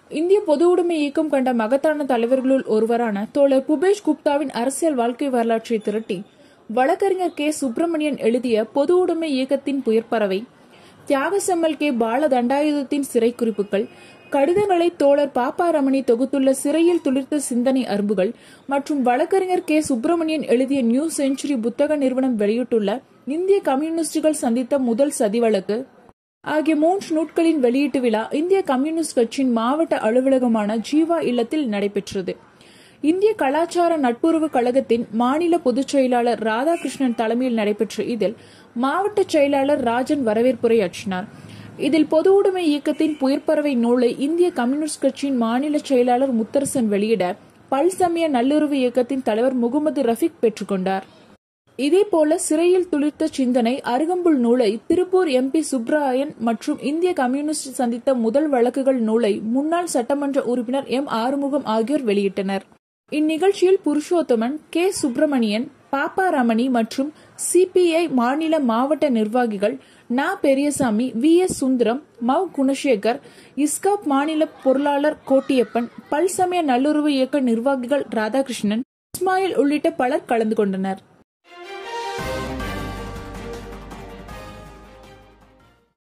இந்திய பொது உடைமை இயக்கம் கண்ட மகத்தான தலைவர்களுள் ஒருவரான தோழர் புபேஷ் குப்தாவின் அரசியல் வாழ்க்கை வரலாற்றை திரட்டி வழக்கறிஞர் கே சுப்பிரமணியன் எழுதிய பொது உடைமை இயக்கத்தின் புயற்பறவை தியாகசம்மல் கே பால தண்டாயுதத்தின் சிறை குறிப்புகள் கடிதங்களை தோழர் பாப்பா ரமணி தொகுத்துள்ள சிறையில் துளிர்த்த சிந்தனை அரும்புகள் மற்றும் வழக்கறிஞர் கே சுப்பிரமணியன் எழுதிய நியூ செஞ்சுரி புத்தக நிறுவனம் வெளியிட்டுள்ள இந்திய கம்யூனிஸ்டுகள் சந்தித்த முதல் சதி வழக்கு ஆகிய மூன்று நூட்களின் வெளியீட்டு விழா இந்திய கம்யூனிஸ்ட் கட்சியின் மாவட்ட அலுவலகமான ஜீவா இல்லத்தில் நடைபெற்றது இந்திய கலாச்சார நட்புறவு கழகத்தின் மாநில பொதுச் செயலாளர் ராதாகிருஷ்ணன் தலைமையில் நடைபெற்ற இதில் மாவட்ட செயலாளர் ராஜன் வரவேற்புரையாற்றினார் இதில் பொது உடைமை இயக்கத்தின் புயற்பறவை நூலை இந்திய கம்யூனிஸ்ட் கட்சியின் மாநில செயலாளர் முத்தரசன் வெளியிட பல்சமய நல்லுறவு இயக்கத்தின் தலைவர் முகமது ரஃபிக் பெற்றுக்கொண்டார் இதேபோல சிறையில் துளிர்த்த சிந்தனை அருகம்புல் நூலை திருப்பூர் எம்பி சுப்ராயன் மற்றும் இந்திய கம்யூனிஸ்ட் சந்தித்த முதல் வழக்குகள் நூலை முன்னாள் சட்டமன்ற உறுப்பினர் எம் ஆறுமுகம் ஆகியோர் வெளியிட்டனர் இந்நிகழ்ச்சியில் புருஷோத்தமன் கே சுப்பிரமணியன் பாப்பா ரமணி மற்றும் சிபிஐ மாநில மாவட்ட நிர்வாகிகள் நா பெரியசாமி வி எஸ் சுந்தரம் மவ் குணசேகர் இஸ்காப் மாநில பொருளாளர் கோட்டியப்பன் பல்சமய நல்லுறவு இயக்க நிர்வாகிகள் ராதாகிருஷ்ணன் இஸ்மாயில் உள்ளிட்ட பலர் கலந்து கொண்டனர்